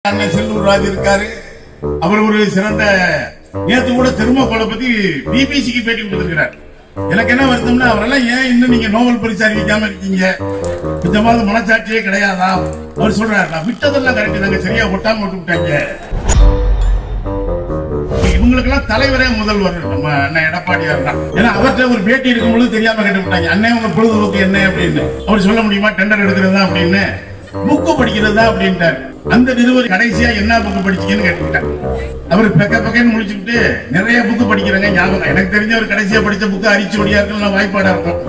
அண்ணன் செல்லூர் ராஜ் இருக்காரு அவர் ஒரு சிறந்த நேத்து கூட திருமக்கோளை பத்தி பிபிசிக்கு பேட்டி கொடுத்திருக்கிறார் எனக்கு என்ன வருத்தம்னா அவரெல்லாம் ஏன் இன்னும் நீங்க நோபல் பரிசு அறிவிக்காம இருக்கீங்க கொஞ்சமாவது மனச்சாட்சியே கிடையாதா அவர் சொல்றாரு நான் விட்டதெல்லாம் கரெக்ட் தாங்க சரியா ஒட்டாம விட்டு விட்டாங்க இவங்களுக்கெல்லாம் தலைவரே முதல்வர் நம்ம அண்ணன் எடப்பாடியார் தான் ஏன்னா அவர்கிட்ட ஒரு பேட்டி எடுக்கும் பொழுது தெரியாம கேட்டு விட்டாங்க அண்ணன் உங்க பொழுதுபோக்கு என்ன அப்படின்னு அவர் சொல்ல முடியுமா டெண்டர் எடுக்கிறதா அப்படின்னு புக்கு படிக்கிறதா அப்படின்ட்டார் அந்த நிறுவனம் கடைசியா என்ன புக்கு படிச்சீங்கன்னு கேட்டுக்கிட்டார் அவர் பெக்க பெக்கன்னு முடிச்சுட்டு நிறைய புக்கு படிக்கிறேங்க ஞாபகம் எனக்கு தெரிஞ்ச ஒரு கடைசியா படிச்ச புக்கு அரிச்சுவடியா இருக்கும் வாய்ப்பாடா இருக்கும்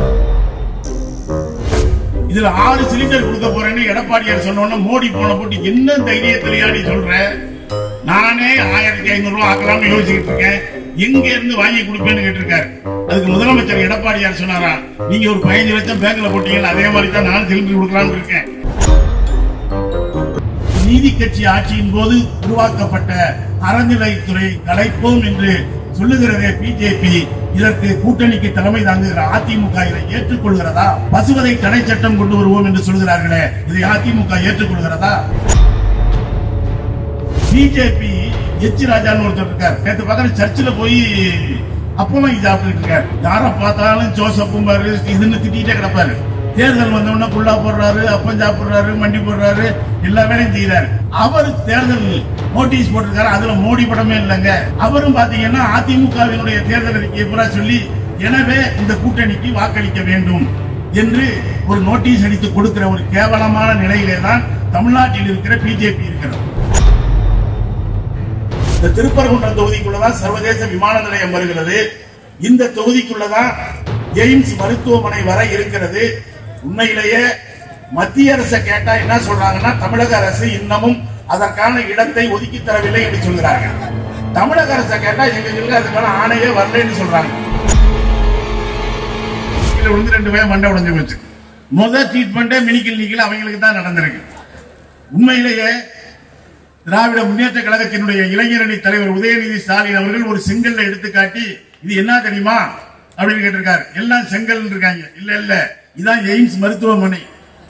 இதுல ஆறு சிலிண்டர் கொடுக்க போறேன்னு எடப்பாடியார் சொன்ன உடனே மோடி போன போட்டு என்ன தைரியத்திலையா நீ சொல்ற நானே ஆயிரத்தி ஐநூறு ரூபாய் ஆக்கலாம்னு யோசிச்சுட்டு இருக்கேன் எங்க இருந்து வாங்கி கொடுப்பேன்னு கேட்டிருக்காரு அதுக்கு முதலமைச்சர் எடப்பாடியார் சொன்னாரா நீங்க ஒரு பதினஞ்சு லட்சம் பேங்க்ல போட்டீங்கன்னு அதே மாதிரி தான் நான் சிலிண்டர் கொடுக்கலாம்னு இருக்கேன் நீதி கட்சி ஆட்சியின் போது உருவாக்கப்பட்ட அறநிலைத்துறை கலைப்போம் என்று சொல்லுகிறதே பிஜேபி இதற்கு கூட்டணிக்கு தலைமை தாங்குகிற அதிமுக இதை ஏற்றுக்கொள்கிறதா பசுவதை தடை சட்டம் கொண்டு வருவோம் என்று சொல்கிறார்களே இதை அதிமுக ஏற்றுக்கொள்கிறதா பிஜேபி எச் ராஜான்னு ஒருத்தர் இருக்கார் நேற்று பக்கத்துல சர்ச்சில் போய் அப்பளம் சாப்பிட்டு இருக்காரு யாரை பார்த்தாலும் ஜோசப்பும் பாரு இதுன்னு திட்டிகிட்டே கிடப்பாரு தேர்தல் வந்த உடனே புல்லா போடுறாரு அப்பம் சாப்பிடுறாரு மண்டி போடுறாரு எல்லா வேலையும் செய்யறாரு அவர் தேர்தல் நோட்டீஸ் போட்டிருக்காரு அதுல மோடி படமே இல்லைங்க அவரும் பாத்தீங்கன்னா அதிமுகவினுடைய தேர்தல் அறிக்கையை பூரா சொல்லி எனவே இந்த கூட்டணிக்கு வாக்களிக்க வேண்டும் என்று ஒரு நோட்டீஸ் அடித்து கொடுக்கிற ஒரு கேவலமான நிலையிலே தான் தமிழ்நாட்டில் இருக்கிற பிஜேபி இருக்கிறது இந்த திருப்பரங்குன்றம் தொகுதிக்குள்ளதான் சர்வதேச விமான நிலையம் வருகிறது இந்த தொகுதிக்குள்ளதான் எய்ம்ஸ் மருத்துவமனை வர இருக்கிறது உண்மையிலேயே மத்திய அரசை கேட்டா என்ன சொல்றாங்கன்னா தமிழக அரசு இன்னமும் அதற்கான இடத்தை ஒதுக்கி தரவில்லை என்று சொல்கிறார்கள் தமிழக அரசை கேட்டா எங்களுக்கு அதுக்கான ஆணையே வரலன்னு சொல்றாங்க கீழே விழுந்து ரெண்டு பேரும் மண்டை உடைஞ்சு போச்சு முதல் ட்ரீட்மெண்ட்டே மினிக்கல் நீக்கல அவங்களுக்கு தான் நடந்திருக்கு உண்மையிலேயே திராவிட முன்னேற்ற கழகத்தினுடைய இளைஞரணி தலைவர் உதயநிதி ஸ்டாலின் அவர்கள் ஒரு செங்கல்ல எடுத்துக்காட்டி இது என்ன தெரியுமா அப்படின்னு கேட்டிருக்காரு எல்லாம் செங்கல் இருக்காங்க இல்ல இல்ல இதான் எய்ம்ஸ் மருத்துவமனை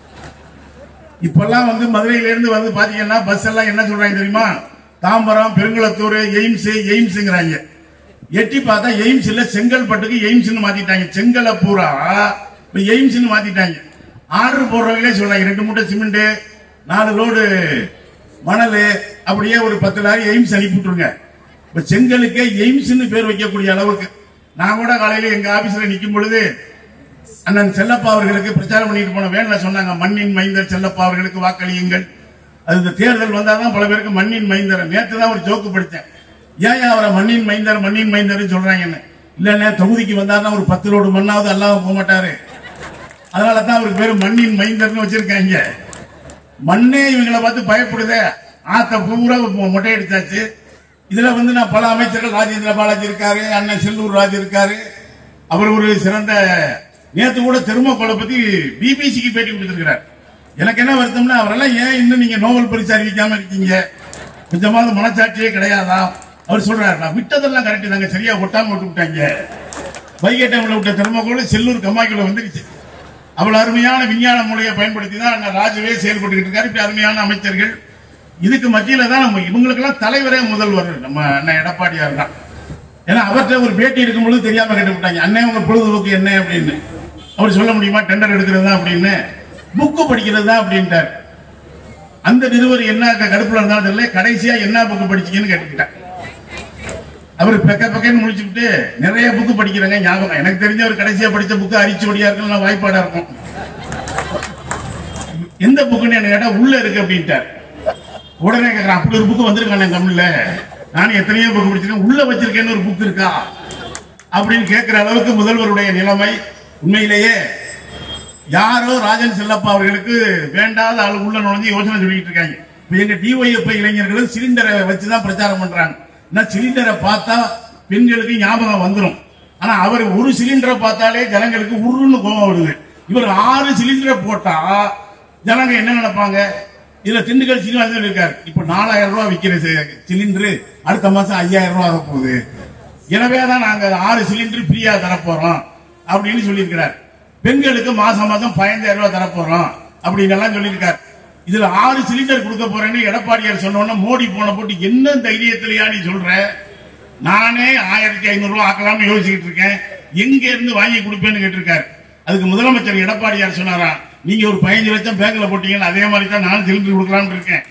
இப்பெல்லாம் வந்து மதுரையில இருந்து வந்து பாத்தீங்கன்னா பஸ் எல்லாம் என்ன சொல்றாங்க தெரியுமா தாம்பரம் பெருங்குளத்தூர் எய்ம்ஸ் எய்ம்ஸ்ங்கிறாங்க எட்டி பார்த்தா எய்ம்ஸ் இல்ல செங்கல்பட்டுக்கு எய்ம்ஸ்னு மாத்திட்டாங்க செங்கலை பூரா இப்ப எய்ம்ஸ்னு மாத்திட்டாங்க ஆர்டர் போடுறவங்களே சொல்றாங்க ரெண்டு மூட்டை சிமெண்ட் நாலு லோடு மணல் அப்படியே ஒரு பத்து லாரி எய்ம்ஸ் அனுப்பிவிட்டுருங்க இப்ப செங்கலுக்கே எய்ம்ஸ்னு பேர் வைக்கக்கூடிய அளவுக்கு நான் கூட காலையில எங்க ஆபீஸ்ல நிக்கும் பொழுது அண்ணன் செல்லப்பா அவர்களுக்கு பிரச்சாரம் பண்ணிட்டு போன வேன்ல சொன்னாங்க மண்ணின் மைந்தர் செல்லப்பா அவர்களுக்கு வாக்களியுங்கள் அது இந்த தேர்தல் வந்தாதான் பல பேருக்கு மண்ணின் மைந்தர் நேத்து தான் ஒரு ஜோக்கு படித்தேன் ஏன் அவரை மண்ணின் மைந்தர் மண்ணின் மைந்தர் சொல்றாங்கன்னு இல்லண்ணே தொகுதிக்கு வந்தாதான் ஒரு பத்து ரோடு மண்ணாவது அல்லாம போக மாட்டாரு அதனால தான் அவருக்கு பேரு மண்ணின் மைந்தர்னு வச்சிருக்காங்க மண்ணே இவங்களை பார்த்து பயப்படுதே ஆத்த பூரா மொ- மொட்டை அடிச்சாச்சு இதுல வந்து நான் பல அமைச்சர்கள் ராஜேந்திர பாலாஜி இருக்காரு அண்ணன் செல்லூர் ராஜ் இருக்காரு அவர் ஒரு சிறந்த நேத்து கூட திருமக்கோளை பத்தி பிபிசிக்கு பேட்டி கொடுத்திருக்கிறார் எனக்கு என்ன வருத்தம்னா அவரெல்லாம் ஏன் இன்னும் நீங்க நோபல் பரிசு அறிவிக்காம இருக்கீங்க கொஞ்சமாவது மனச்சாட்சியே கிடையாதா அவர் சொல்றாரு நான் விட்டதெல்லாம் கரெக்ட் தாங்க சரியா ஒட்டாம விட்டு விட்டாங்க வைகை டேம்ல விட்ட திருமக்கோளை செல்லூர் கம்மாய்க்குள்ள வந்துருச்சு அவ்வளவு அருமையான விஞ்ஞான மூலையை பயன்படுத்தி தான் அண்ணன் ராஜுவே செயல்பட்டு இருக்காரு இப்படி அருமையான அமைச்சர்கள் இதுக்கு மத்தியில தான் நம்ம இவங்களுக்கெல்லாம் தலைவரே முதல்வர் நம்ம அண்ணன் எடப்பாடியார் தான் ஏன்னா அவர்கிட்ட ஒரு பேட்டி எடுக்கும் பொழுது தெரியாம கேட்டு விட்டாங்க அண்ணன் உங்க பொழுதுபோக்கு என்ன அப்படின்னு அவர் சொல்ல முடியுமா டெண்டர் எடுக்கிறதா அப்படின்னு புக்கு படிக்கிறதா அப்படின்ட்டார் அந்த நிருபர் என்ன கடுப்புல இருந்தாலும் தெரியல கடைசியா என்ன புக்கு படிச்சீங்கன்னு கேட்டுக்கிட்டார் அவர் பெக்க பெக்கன்னு முடிச்சுட்டு நிறைய புக்கு படிக்கிறேங்க ஞாபகம் எனக்கு தெரிஞ்ச ஒரு கடைசியா படிச்ச புக்கு அரிச்சுவடியா இருக்கும் வாய்ப்பாடா இருக்கும் எந்த புக்குன்னு என்ன கேட்டா உள்ள இருக்கு அப்படின்ட்டார் உடனே கேட்கறேன் அப்படி ஒரு புக்கு வந்திருக்கானே தமிழ்ல நானும் எத்தனையோ புக்கு படிச்சிருக்கேன் உள்ள வச்சிருக்கேன்னு ஒரு புக் இருக்கா அப்படின்னு கேட்கிற அளவுக்கு முதல்வருடைய நிலைமை உண்மையிலேயே யாரோ ராஜன் செல்லப்பா அவர்களுக்கு வேண்டாத ஆள் உள்ள நுழைஞ்சு யோசனை சொல்லிட்டு இருக்காங்க இப்ப எங்க டிஒய்எஃப் இளைஞர்களும் சிலிண்டரை வச்சுதான் பிரச்சாரம் பண்றாங்க நான் சிலிண்டரை பார்த்தா பெண்களுக்கு ஞாபகம் வந்துரும் ஆனா அவர் ஒரு சிலிண்டரை பார்த்தாலே ஜனங்களுக்கு உருன்னு கோபம் வருது இவர் ஆறு சிலிண்டரை போட்டா ஜனங்க என்ன நினைப்பாங்க இதுல திண்டுக்கல் சீனிவாசன் இருக்காரு இப்ப நாலாயிரம் ரூபாய் விக்கிற சி- சிலிண்டரு அடுத்த மாசம் ஐயாயிரம் ரூபாய் ஆக போகுது எனவே தான் நாங்க ஆறு சிலிண்டர் ஃப்ரீயா தரப்போறோம் அப்படின்னு சொல்லியிருக்கிறார் பெண்களுக்கு மாசம் மாசம் பதினஞ்சாயிரம் ரூபாய் தரப்போறோம் அப்படின்னு எல்லாம் சொல்லியிருக்காரு இதுல ஆறு சிலிண்டர் கொடுக்க போறேன்னு எடப்பாடியார் சொன்ன உடனே மோடி போன போட்டு என்ன தைரியத்திலயா நீ சொல்ற நானே ஆயிரத்தி ஐநூறு ரூபாய் ஆக்கலாம்னு யோசிச்சுட்டு இருக்கேன் எங்க இருந்து வாங்கி கொடுப்பேன்னு கேட்டிருக்காரு அதுக்கு முதலமைச்சர் எடப்பாடியார் சொன்னாரா நீங்க ஒரு பதினஞ்சு லட்சம் பேங்க்ல போட்டீங்கன்னா அதே மாதிரி தான் நான் சிலிண்டர் கொடுக்கலாம்னு இருக்கேன்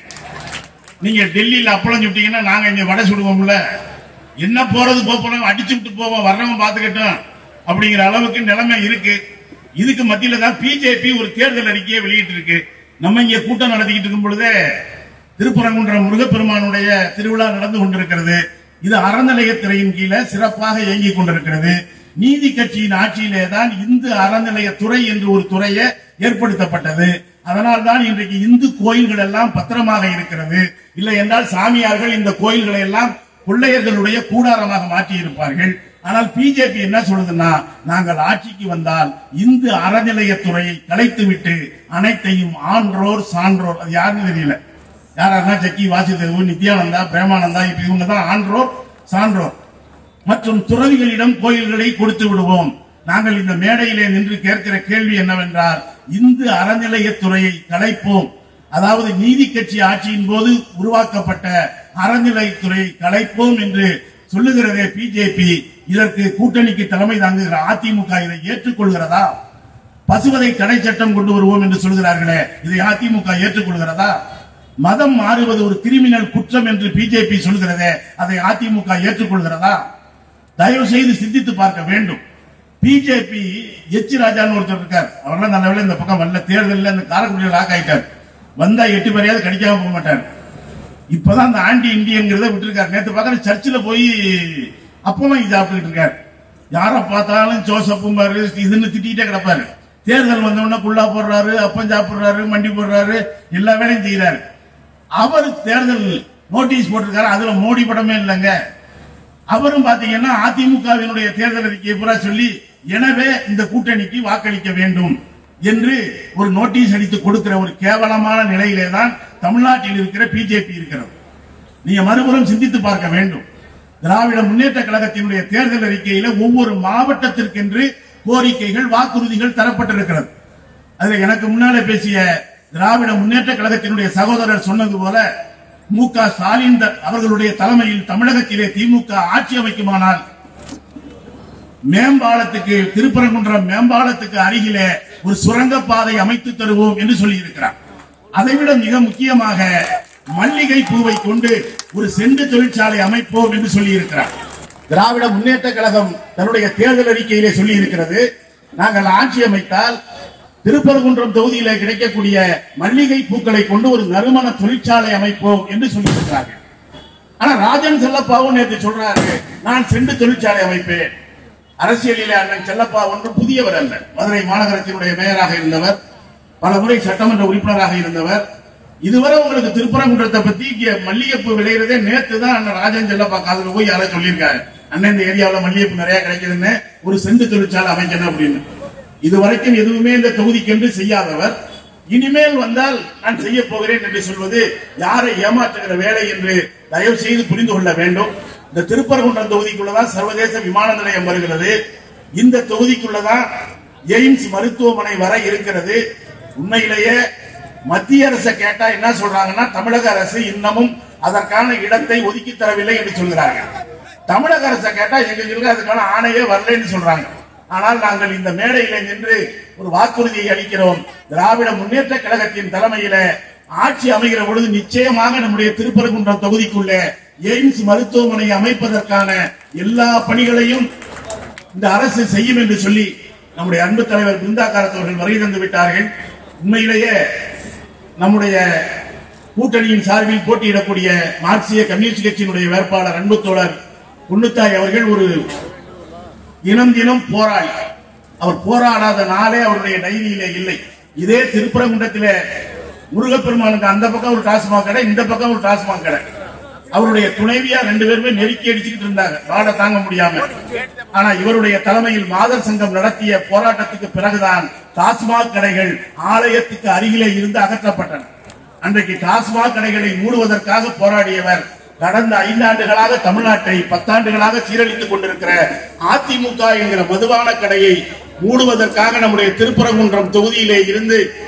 நீங்க டெல்லியில அப்பளம் சுட்டீங்கன்னா நாங்க இங்க வடை சுடுவோம்ல என்ன போறது போக போறோம் அடிச்சு விட்டு போவோம் வர்றவன் பாத்துக்கட்டும் அப்படிங்கிற அளவுக்கு நிலைமை இருக்கு இதுக்கு மத்தியில தான் பிஜேபி ஒரு தேர்தல் அறிக்கையை வெளியிட்டு இருக்கு நம்ம இங்க கூட்டம் நடத்திக்கிட்டு இருக்கும் பொழுதே திருப்பரங்குன்றம் முருகப்பெருமானுடைய திருவிழா நடந்து கொண்டிருக்கிறது இது அறநிலையத்துறையின் கீழே சிறப்பாக இயங்கிக் கொண்டிருக்கிறது நீதி கட்சியின் ஆட்சியிலே தான் இந்து அறநிலையத்துறை என்று ஒரு துறையை ஏற்படுத்தப்பட்டது அதனால் தான் இன்றைக்கு இந்து கோயில்கள் எல்லாம் பத்திரமாக இருக்கிறது இல்லை என்றால் சாமியார்கள் இந்த கோயில்களை எல்லாம் கொள்ளையர்களுடைய கூடாரமாக மாற்றி இருப்பார்கள் ஆனால் பிஜேபி என்ன சொல்லுதுன்னா நாங்கள் ஆட்சிக்கு வந்தால் இந்து அறநிலையத்துறையை கலைத்துவிட்டு அனைத்தையும் ஆன்றோர் சான்றோர் அது யாருன்னு தெரியல யாரா ஜக்கி வாசுதேவ் நித்யானந்தா பிரேமானந்தா இப்ப இவங்க தான் ஆன்றோர் சான்றோர் மற்றும் துறவிகளிடம் கோயில்களை கொடுத்து விடுவோம் நாங்கள் இந்த மேடையிலே நின்று கேட்கிற கேள்வி என்னவென்றால் இந்து அறநிலையத்துறையை கலைப்போம் அதாவது நீதி கட்சி ஆட்சியின் போது உருவாக்கப்பட்ட அறநிலையத்துறையை கலைப்போம் என்று சொல்லுகிறதே பிஜேபி இதற்கு கூட்டணிக்கு தலைமை தாங்குகிற அதிமுக இதை ஏற்றுக்கொள்கிறதா பசுவதை தடை சட்டம் கொண்டு வருவோம் என்று சொல்கிறார்களே இதை அதிமுக ஏற்றுக்கொள்கிறதா மதம் மாறுவது ஒரு கிரிமினல் குற்றம் என்று பிஜேபி சொல்கிறதே அதை அதிமுக ஏற்றுக்கொள்கிறதா தயவு செய்து சிந்தித்து பார்க்க வேண்டும் பிஜேபி எச் ராஜான்னு ஒருத்தர் இருக்கார் அவரெல்லாம் நல்ல வேளை இந்த பக்கம் வரல தேர்தலில் இந்த காரைக்குடியில் லாக் ஆயிட்டார் வந்தா எட்டு பேரையாவது கடிக்காம போக மாட்டார் இப்பதான் அந்த ஆன்டி இந்தியங்கிறத விட்டுருக்காரு நேத்து பக்கம் சர்ச்சில் போய் அப்பவும் இது சாப்பிட்டுக்கிட்டு இருக்காரு யாரை பார்த்தாலும் ஜோசப்பும் பாரு இதுன்னு திட்டிகிட்டே கிடப்பாரு தேர்தல் வந்த உடனே குள்ளா போடுறாரு அப்பம் சாப்பிடுறாரு மண்டி போடுறாரு எல்லா வேலையும் செய்யறாரு அவர் தேர்தல் நோட்டீஸ் போட்டிருக்காரு அதுல மோடி படமே இல்லைங்க அவரும் பாத்தீங்கன்னா அதிமுகவினுடைய தேர்தல் அறிக்கையை பூரா சொல்லி எனவே இந்த கூட்டணிக்கு வாக்களிக்க வேண்டும் என்று ஒரு நோட்டீஸ் அடித்து கொடுக்கிற ஒரு கேவலமான நிலையிலே தான் தமிழ்நாட்டில் இருக்கிற பிஜேபி இருக்கிறது நீங்க மறுபுறம் சிந்தித்து பார்க்க வேண்டும் திராவிட முன்னேற்ற கழகத்தினுடைய தேர்தல் அறிக்கையில ஒவ்வொரு மாவட்டத்திற்கென்று கோரிக்கைகள் வாக்குறுதிகள் தரப்பட்டிருக்கிறது அதுல எனக்கு முன்னாலே பேசிய திராவிட முன்னேற்ற கழகத்தினுடைய சகோதரர் சொன்னது போல மு க ஸ்டாலின் த- அவர்களுடைய தலைமையில் தமிழகத்திலே திமுக ஆட்சி அமைக்குமானால் மேம்பாலத்துக்கு திருப்பரங்குன்றம் மேம்பாலத்துக்கு அருகிலே ஒரு சுரங்கப்பாதை அமைத்து தருவோம் என்று சொல்லி இருக்கிறார் அதைவிட மிக முக்கியமாக மல்லிகை பூவை கொண்டு ஒரு செண்டு தொழிற்சாலை அமைப்போம் என்று சொல்லி இருக்கிறார் திராவிட முன்னேற்ற கழகம் தன்னுடைய தேர்தல் அறிக்கையிலே சொல்லி இருக்கிறது நாங்கள் ஆட்சி அமைத்தால் திருப்பரங்குன்றம் தொகுதியிலே கிடைக்கக்கூடிய மல்லிகை பூக்களை கொண்டு ஒரு நறுமண தொழிற்சாலை அமைப்போம் என்று சொல்லி இருக்கிறார்கள் ஆனா ராஜன் செல்லப்பாவும் நேற்று சொல்றாரு நான் செண்டு தொழிற்சாலை அமைப்பேன் அரசியலிலே அண்ணன் செல்லப்பா ஒன்றும் புதியவர் அல்ல மதுரை மாநகரத்தினுடைய மேயராக இருந்தவர் பல முறை சட்டமன்ற உறுப்பினராக இருந்தவர் இதுவரை உங்களுக்கு திருப்பரங்குன்றத்தை பத்தி இங்க மல்லிகைப்பூ விளையிறதே நேத்து தான் அண்ணன் ராஜன் செல்லப்பா காதுல போய் யாரோ சொல்லியிருக்காரு அண்ணன் இந்த ஏரியாவுல மல்லிகைப்பூ நிறைய கிடைக்குதுன்னு ஒரு செண்டு தொழிற்சாலை அமைக்கணும் அப்படின்னு இதுவரைக்கும் எதுவுமே இந்த தொகுதிக்கென்று செய்யாதவர் இனிமேல் வந்தால் நான் செய்ய போகிறேன் என்று சொல்வது யாரை ஏமாற்றுகிற வேலை என்று தயவு செய்து புரிந்து கொள்ள வேண்டும் இந்த திருப்பரங்குன்றம் தொகுதிக்குள்ளதான் சர்வதேச விமான நிலையம் வருகிறது இந்த தொகுதிக்குள்ளதான் எய்ம்ஸ் மருத்துவமனை வர இருக்கிறது உண்மையிலேயே மத்திய அரசை கேட்டா என்ன சொல்றாங்கன்னா தமிழக அரசு இன்னமும் அதற்கான இடத்தை ஒதுக்கி தரவில்லை என்று சொல்கிறார்கள் தமிழக அரசை கேட்டா எங்களுக்கு அதுக்கான ஆணையே வரலைன்னு சொல்றாங்க ஆனால் நாங்கள் இந்த மேடையில நின்று ஒரு வாக்குறுதியை அளிக்கிறோம் திராவிட முன்னேற்ற கழகத்தின் தலைமையில ஆட்சி அமைகிற பொழுது நிச்சயமாக நம்முடைய திருப்பரங்குன்றம் தொகுதிக்குள்ளே எய்ம்ஸ் மருத்துவமனை அமைப்பதற்கான எல்லா பணிகளையும் இந்த அரசு செய்யும் என்று சொல்லி நம்முடைய அன்பு தலைவர் பிருந்தா காரத் அவர்கள் வருகை தந்து விட்டார்கள் உண்மையிலேயே நம்முடைய கூட்டணியின் சார்பில் போட்டியிடக்கூடிய மார்க்சிய கம்யூனிஸ்ட் கட்சியினுடைய வேட்பாளர் அன்பு தோழர் குன்னுத்தாய் அவர்கள் ஒரு தினம் தினம் போராளி அவர் போராடாத நாளே அவருடைய டைரியிலே இல்லை இதே திருப்பரங்குன்றத்திலே முருகப்பெருமானுக்கு அந்த பக்கம் ஒரு டாஸ்மாக் கடை இந்த பக்கம் ஒரு டாஸ்மாக் கடை அவருடைய துணைவியா ரெண்டு பேருமே நெருக்கி அடிச்சுக்கிட்டு இருந்தாங்க வாட தாங்க முடியாம ஆனா இவருடைய தலைமையில் மாதர் சங்கம் நடத்திய போராட்டத்துக்கு பிறகுதான் டாஸ்மாக் கடைகள் ஆலயத்துக்கு அருகிலே இருந்து அகற்றப்பட்டன அன்றைக்கு டாஸ்மாக் கடைகளை மூடுவதற்காக போராடியவர் கடந்த ஐந்தாண்டுகளாக தமிழ்நாட்டை பத்தாண்டுகளாக சீரழித்துக் கொண்டிருக்கிற அதிமுக என்கிற மதுபான கடையை மூடுவதற்காக நம்முடைய திருப்பரங்குன்றம் தொகுதியிலே இருந்து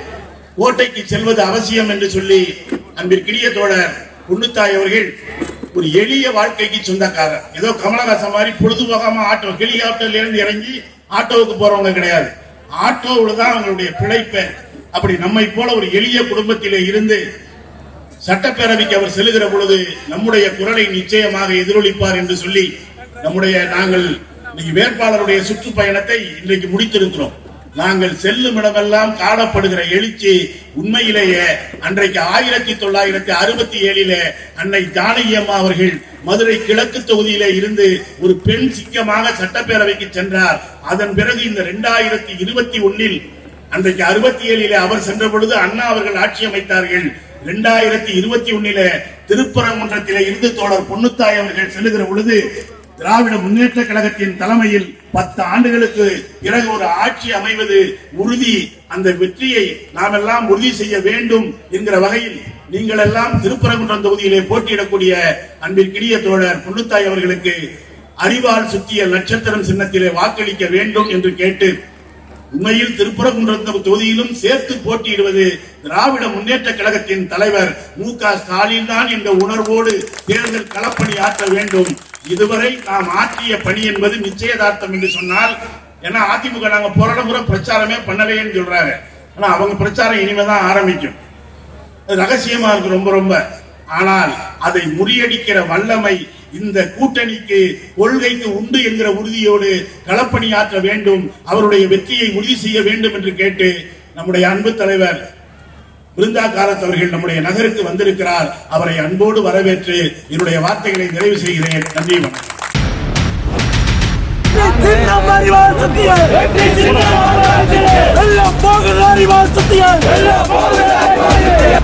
கோட்டைக்கு செல்வது அவசியம் என்று சொல்லி அன்பிற்கினிய தோழர் பொன்னுத்தாய் அவர்கள் ஒரு எளிய வாழ்க்கைக்கு சொந்தக்காரர் ஏதோ கமலஹாசன் மாதிரி பொழுதுபோகாம ஆட்டோ ஹெலிகாப்டர்ல இருந்து இறங்கி ஆட்டோவுக்கு போறவங்க கிடையாது ஆட்டோவில் தான் அவங்களுடைய பிழைப்ப அப்படி நம்மை போல ஒரு எளிய குடும்பத்திலே இருந்து சட்டப்பேரவைக்கு அவர் செல்லுகிற பொழுது நம்முடைய குரலை நிச்சயமாக எதிரொலிப்பார் என்று சொல்லி நம்முடைய நாங்கள் இன்னைக்கு வேட்பாளருடைய சுற்றுப்பயணத்தை இன்றைக்கு முடித்திருக்கிறோம் நாங்கள் செல்லும் இடமெல்லாம் காணப்படுகிற எழுச்சி உண்மையிலேயே அன்றைக்கு ஆயிரத்தி தொள்ளாயிரத்தி அறுபத்தி ஏழிலே அன்னை ஜானகி அம்மா அவர்கள் மதுரை கிழக்கு தொகுதியிலே இருந்து ஒரு பெண் சிங்கமாக சட்டப்பேரவைக்கு சென்றார் அதன் பிறகு இந்த இரண்டாயிரத்தி இருபத்தி ஒன்னில் அன்றைக்கு அறுபத்தி ஏழிலே அவர் சென்ற பொழுது அண்ணா அவர்கள் ஆட்சி அமைத்தார்கள் இரண்டாயிரத்தி இருபத்தி ஒன்னில திருப்பரங்குன்றத்திலே இருந்து தோழர் பொன்னுத்தாய் அவர்கள் செல்லுகிற பொழுது திராவிட முன்னேற்ற கழகத்தின் தலைமையில் பத்து ஆண்டுகளுக்கு பிறகு ஒரு ஆட்சி அமைவது உறுதி அந்த வெற்றியை நாம் எல்லாம் உறுதி செய்ய வேண்டும் என்கிற வகையில் நீங்கள் எல்லாம் திருப்பரங்குன்றம் தொகுதியிலே போட்டியிடக்கூடிய அன்பிற்கினிய தோழர் பொன்னுத்தாய் அவர்களுக்கு அறிவால் சுத்திய நட்சத்திரம் சின்னத்திலே வாக்களிக்க வேண்டும் என்று கேட்டு உண்மையில் திருப்பரங்குன்றம் தொகுதியிலும் சேர்த்து போட்டியிடுவது திராவிட முன்னேற்ற கழகத்தின் தலைவர் மு க ஸ்டாலின் தான் என்ற உணர்வோடு தேர்தல் களப்பணி ஆற்ற வேண்டும் இதுவரை நாம் ஆற்றிய பணி என்பது நிச்சயதார்த்தம் என்று சொன்னால் ஏன்னா அதிமுக நாங்க போராட முறை பிரச்சாரமே பண்ணலையேன்னு சொல்றாங்க ஆனா அவங்க பிரச்சாரம் இனிமேதான் ஆரம்பிக்கும் அது ரகசியமா இருக்கு ரொம்ப ரொம்ப ஆனால் அதை முறியடிக்கிற வல்லமை இந்த கூட்டணிக்கு கொள்கைக்கு உண்டு என்கிற உறுதியோடு களப்பணியாற்ற வேண்டும் அவருடைய வெற்றியை உறுதி செய்ய வேண்டும் என்று கேட்டு நம்முடைய அன்பு தலைவர் பிருந்தா காரத் அவர்கள் நம்முடைய நகருக்கு வந்திருக்கிறார் அவரை அன்போடு வரவேற்று என்னுடைய வார்த்தைகளை நிறைவு செய்கிறேன் நன்றி வணக்கம் சின்னம் அறிவார் சத்தியன் எல்லாம் போகிற அறிவார் சத்தியன்